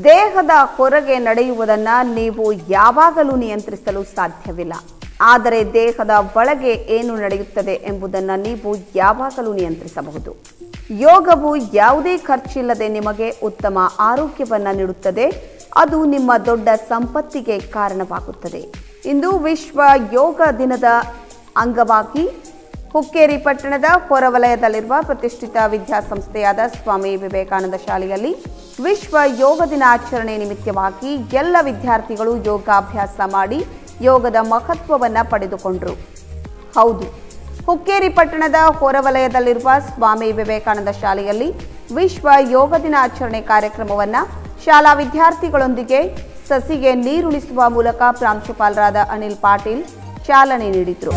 ದೇಹದ ಹೊರಗೆ ನಡೆಯುವುದನ್ನು ನೀವು ಯಾವಾಗಲೂ ನಿಯಂತ್ರಿಸಲು ಸಾಧ್ಯವಿಲ್ಲ ಆದರೆ ದೇಹದ ಒಳಗೆ ಏನು ನಡೆಯುತ್ತದೆ ಎಂಬುದನ್ನು ನೀವು ಯಾವಾಗಲೂ ನಿಯಂತ್ರಿಸಬಹುದು ಯೋಗವು ಯಾವುದೇ ಖರ್ಚಿಲ್ಲದೆ ನಿಮಗೆ ಉತ್ತಮ ಆರೋಗ್ಯವನ್ನು ನೀಡುತ್ತದೆ ಅದು ನಿಮ್ಮ ದೊಡ್ಡ ಸಂಪತ್ತಿಗೆ ಕಾರಣವಾಗುತ್ತದೆ ಇಂದು ವಿಶ್ವ ಯೋಗ ದಿನದ ಅಂಗವಾಗಿ ಹುಕ್ಕೇರಿ ಪಟ್ಟಣದ ಹೊರವಲಯದಲ್ಲಿರುವ ಪ್ರತಿಷ್ಠಿತ ವಿದ್ಯಾಸಂಸ್ಥೆಯಾದ ಸ್ವಾಮಿ ವಿವೇಕಾನಂದ ಶಾಲೆಯಲ್ಲಿ ವಿಶ್ವ ಯೋಗ ದಿನಾಚರಣೆ ನಿಮಿತ್ತವಾಗಿ ಎಲ್ಲ ವಿದ್ಯಾರ್ಥಿಗಳು ಯೋಗಾಭ್ಯಾಸ ಮಾಡಿ ಯೋಗದ ಮಹತ್ವವನ್ನು ಪಡೆದುಕೊಂಡರು ಹೌದು ಹುಕ್ಕೇರಿ ಪಟ್ಟಣದ ಹೊರವಲಯದಲ್ಲಿರುವ ಸ್ವಾಮಿ ವಿವೇಕಾನಂದ ಶಾಲೆಯಲ್ಲಿ ವಿಶ್ವ ಯೋಗ ದಿನಾಚರಣೆ ಕಾರ್ಯಕ್ರಮವನ್ನು ಶಾಲಾ ವಿದ್ಯಾರ್ಥಿಗಳೊಂದಿಗೆ ಸಸಿಗೆ ನೀರುಣಿಸುವ ಮೂಲಕ ಪ್ರಾಂಶುಪಾಲರಾದ ಅನಿಲ್ ಪಾಟೀಲ್ ಚಾಲನೆ ನೀಡಿದರು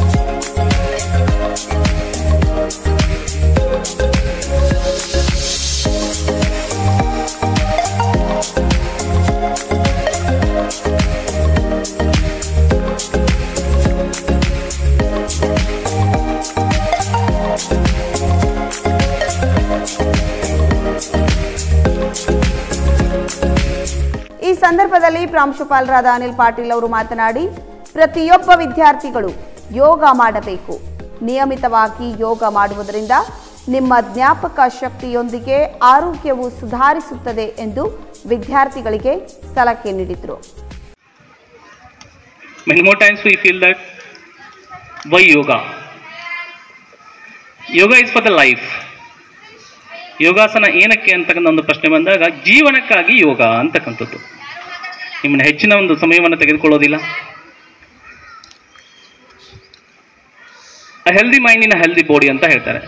ಈ ಸಂದರ್ಭದಲ್ಲಿ ಪ್ರಾಂಶುಪಾಲರಾದ ಅನಿಲ್ ಪಾಟೀಲ್ ಅವರು ಮಾತನಾಡಿ ಪ್ರತಿಯೊಬ್ಬ ವಿದ್ಯಾರ್ಥಿಗಳು ಯೋಗ ಮಾಡಬೇಕು ನಿಯಮಿತವಾಗಿ ಯೋಗ ಮಾಡುವುದರಿಂದ ನಿಮ್ಮ ಜ್ಞಾಪಕ ಶಕ್ತಿಯೊಂದಿಗೆ ಆರೋಗ್ಯವು ಸುಧಾರಿಸುತ್ತದೆ ಎಂದು ವಿದ್ಯಾರ್ಥಿಗಳಿಗೆ ಸಲಹೆ ನೀಡಿದರು Many more times we feel that why yoga? Yoga is for the life yogasana ಏನಕ್ಕೆ ಅಂತಕ್ಕಂಥ ಒಂದು ಪ್ರಶ್ನೆ ಬಂದಾಗ ಜೀವನಕ್ಕಾಗಿ ಯೋಗ ಅಂತಕ್ಕಂಥದ್ದು ನಿಮ್ಮನ್ನ ಹೆಚ್ಚಿನ ಒಂದು ಸಮಯವನ್ನು ತೆಗೆದುಕೊಳ್ಳೋದಿಲ್ಲ healthy mind in healthy body ಅಂತ ಹೇಳ್ತಾರೆ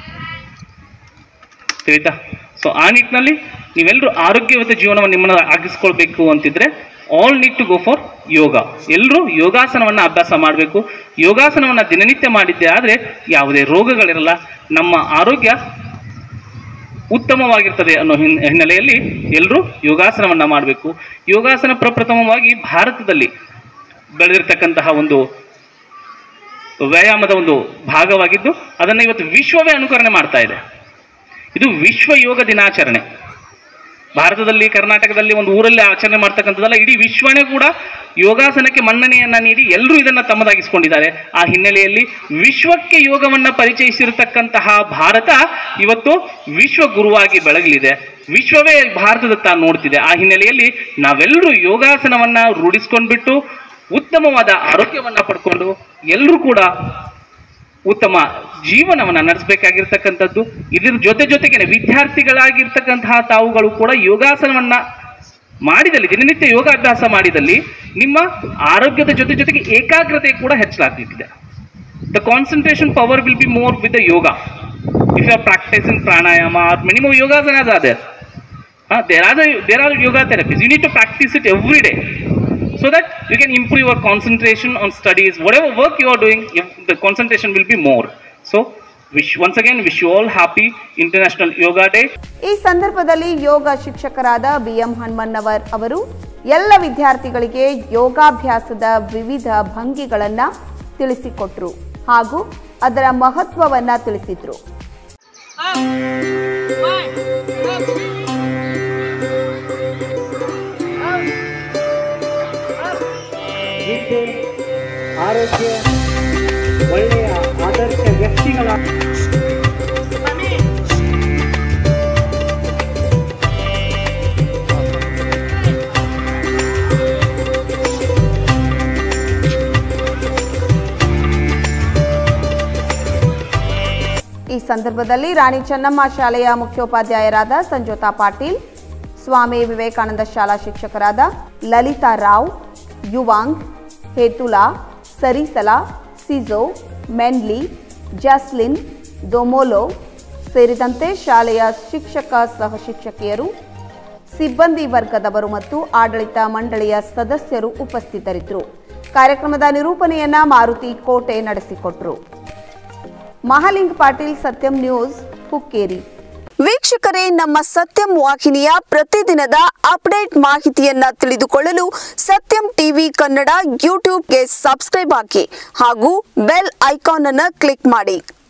ತಿಳಿತಾ ಸೊ ಆ ನಿಟ್ಟಿನಲ್ಲಿ ನೀವೆಲ್ಲರೂ ಆರೋಗ್ಯವಂತ ಜೀವನವನ್ನು ನಿಮ್ಮನ್ನು ಆಗಿಸ್ಕೊಳ್ಬೇಕು ಅಂತಿದ್ರೆ all need to go for yoga ಎಲ್ಲರೂ ಯೋಗಾಸನವನ್ನು ಅಭ್ಯಾಸ ಮಾಡಬೇಕು ಯೋಗಾಸನವನ್ನು ದಿನನಿತ್ಯ ಮಾಡಿದ್ದೆ ಆದರೆ ಯಾವುದೇ ರೋಗಗಳಿರಲ್ಲ ನಮ್ಮ ಆರೋಗ್ಯ ಉತ್ತಮವಾಗಿರ್ತದೆ ಅನ್ನೋ ಹಿನ್ ಹಿನ್ನೆಲೆಯಲ್ಲಿ ಎಲ್ಲರೂ ಯೋಗಾಸನವನ್ನು ಮಾಡಬೇಕು ಯೋಗಾಸನ ಪ್ರಪ್ರಥಮವಾಗಿ ಭಾರತದಲ್ಲಿ ಬೆಳೆದಿರ್ತಕ್ಕಂತಹ ಒಂದು ವ್ಯಾಯಾಮದ ಒಂದು ಭಾಗವಾಗಿದ್ದು ಅದನ್ನು ಇವತ್ತು ವಿಶ್ವವೇ ಅನುಕರಣೆ ಮಾಡ್ತಾ ಇದೆ ಇದು ವಿಶ್ವ ಯೋಗ ದಿನಾಚರಣೆ ಭಾರತದಲ್ಲಿ ಕರ್ನಾಟಕದಲ್ಲಿ ಒಂದು ಊರಲ್ಲಿ ಆಚರಣೆ ಮಾಡ್ತಕ್ಕಂಥದ್ದಲ್ಲ ಇಡೀ ವಿಶ್ವನೇ ಕೂಡ ಯೋಗಾಸನಕ್ಕೆ ಮನ್ನಣೆಯನ್ನ ನೀಡಿ ಎಲ್ಲರೂ ಇದನ್ನ ತಮ್ಮದಾಗಿಸ್ಕೊಂಡಿದ್ದಾರೆ ಆ ಹಿನ್ನೆಲೆಯಲ್ಲಿ ವಿಶ್ವಕ್ಕೆ ಯೋಗವನ್ನ ಪರಿಚಯಿಸಿರತಕ್ಕಂತಹ ಭಾರತ ಇವತ್ತು ವಿಶ್ವ ಗುರುವಾಗಿ ಬೆಳಗಲಿದೆ ವಿಶ್ವವೇ ಭಾರತದತ್ತ ನೋಡ್ತಿದೆ ಆ ಹಿನ್ನೆಲೆಯಲ್ಲಿ ನಾವೆಲ್ಲರೂ ಯೋಗಾಸನವನ್ನ ರೂಢಿಸ್ಕೊಂಡ್ಬಿಟ್ಟು ಉತ್ತಮವಾದ ಆರೋಗ್ಯವನ್ನ ಪಡ್ಕೊಂಡು ಎಲ್ಲರೂ ಕೂಡ ಉತ್ತಮ ಜೀವನವನ್ನು ನಡೆಸಬೇಕಾಗಿರ್ತಕ್ಕಂಥದ್ದು ಇದ್ರ ಜೊತೆ ಜೊತೆಗೇನೆ ವಿದ್ಯಾರ್ಥಿಗಳಾಗಿರ್ತಕ್ಕಂತಹ ತಾವುಗಳು ಕೂಡ ಯೋಗಾಸನವನ್ನ ಮಾಡಿದಲ್ಲಿ ದಿನನಿತ್ಯ ಯೋಗಾಭ್ಯಾಸ ಮಾಡಿದಲ್ಲಿ ನಿಮ್ಮ ಆರೋಗ್ಯದ ಜೊತೆ ಜೊತೆಗೆ ಏಕಾಗ್ರತೆ ಕೂಡ ಹೆಚ್ಚಲಾಗ್ತಿದೆ the concentration power will be more with the yoga if you are practising pranayama or many more yogasanas are there there are there are yoga therapies you need to practise it every day so that you can improve your concentration on studies whatever work you are doing if the concentration will be more so wish once again wish you all happy international yoga day ಈ ಸಂದರ್ಭದಲ್ಲಿ ಯೋಗ ಶಿಕ್ಷಕರಾದ BM ಹನುಮನ್ನವರ್ ಅವರು ಎಲ್ಲ ವಿದ್ಯಾರ್ಥಿಗಳಿಗೆ ಯೋಗಾಭ್ಯಾಸದ ವಿವಿಧ ಭಂಗಿಗಳನ್ನ ತಿಳಿಸಿಕೊಟ್ರು ಹಾಗೂ ಅದರ ಮಹತ್ವವನ್ನ ತಿಳಿಸಿದ್ರು ವಿದ್ಯೆ ಆರೋಗ್ಯ ಒಳ್ಳೆಯ ಆದರ್ಶ ವ್ಯಕ್ತಿಗಳ ಈ ಸಂದರ್ಭದಲ್ಲಿ ರಾಣಿ ಚೆನ್ನಮ್ಮ ಶಾಲೆಯ ಮುಖ್ಯೋಪಾಧ್ಯಾಯರಾದ ಸಂಜೋತಾ ಪಾಟೀಲ್ ಸ್ವಾಮಿ ವಿವೇಕಾನಂದ ಶಾಲಾ ಶಿಕ್ಷಕರಾದ ಲಲಿತಾ ರಾವ್ ಯುವಾಂಗ್ ಹೇತುಲಾ ಸರಿಸಲಾ ಸಿಜೋ ಮೆನ್ಲಿ ಜಾಸ್ಲಿನ್ ದೊಮೋಲೋ ಸೇರಿದಂತೆ ಶಾಲೆಯ ಶಿಕ್ಷಕ ಸಹ ಶಿಕ್ಷಕಿಯರು ಸಿಬ್ಬಂದಿ ವರ್ಗದವರು ಮತ್ತು ಆಡಳಿತ ಮಂಡಳಿಯ ಸದಸ್ಯರು ಉಪಸ್ಥಿತರಿದ್ದರು ಕಾರ್ಯಕ್ರಮದ ನಿರೂಪಣೆಯನ್ನ ಮಾರುತಿ ಕೋಟೆ ನಡೆಸಿಕೊಟ್ರು ಮಹಾಲಿಂಗ್ ಪಾಟೀಲ್ ಸತ್ಯಂ ನ್ಯೂಸ್ ಹುಕ್ಕೇರಿ ವೀಕ್ಷಕರೇ ನಮ್ಮ ಸತ್ಯಂ ವಾಹಿನಿಯ ಪ್ರತಿದಿನದ ಅಪ್ಡೇಟ್ ಮಾಹಿತಿಯನ್ನ ತಿಳಿದುಕೊಳ್ಳಲು ಸತ್ಯಂ ಟಿವಿ ಕನ್ನಡ ಯೂಟ್ಯೂಬ್ಗೆ ಸಬ್ಸ್ಕ್ರೈಬ್ ಹಾಕಿ ಹಾಗೂ ಬೆಲ್ ಐಕಾನ್ ಅನ್ನು ಕ್ಲಿಕ್ ಮಾಡಿ